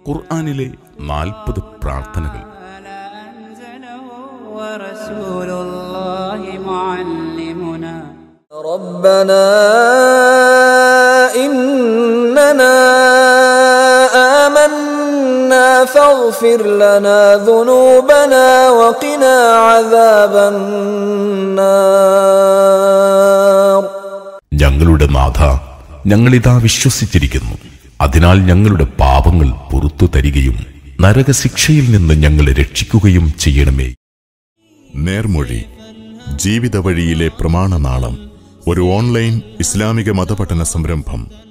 ഖുർആനിലെ നാൽപ്പത് പ്രാർത്ഥനകൾ أنزله ورسول الله معلمنا ربنا إننا آمنا فاغفر لنا ذنوبنا وقنا عذاب النار ഞങ്ങളുടെ നാഥ ഞങ്ങളിതാ വിശ്വസിച്ചിരിക്കുന്നു അതിനാൽ ഞങ്ങളുടെ പാപങ്ങൾ പുറത്തു തരികയും നരകശിക്ഷയിൽ നിന്ന് ഞങ്ങളെ രക്ഷിക്കുകയും ചെയ്യണമേ നേർമൊഴി ജീവിത വഴിയിലെ പ്രമാണനാളം ഒരു ഓൺലൈൻ ഇസ്ലാമിക മതപഠന സംരംഭം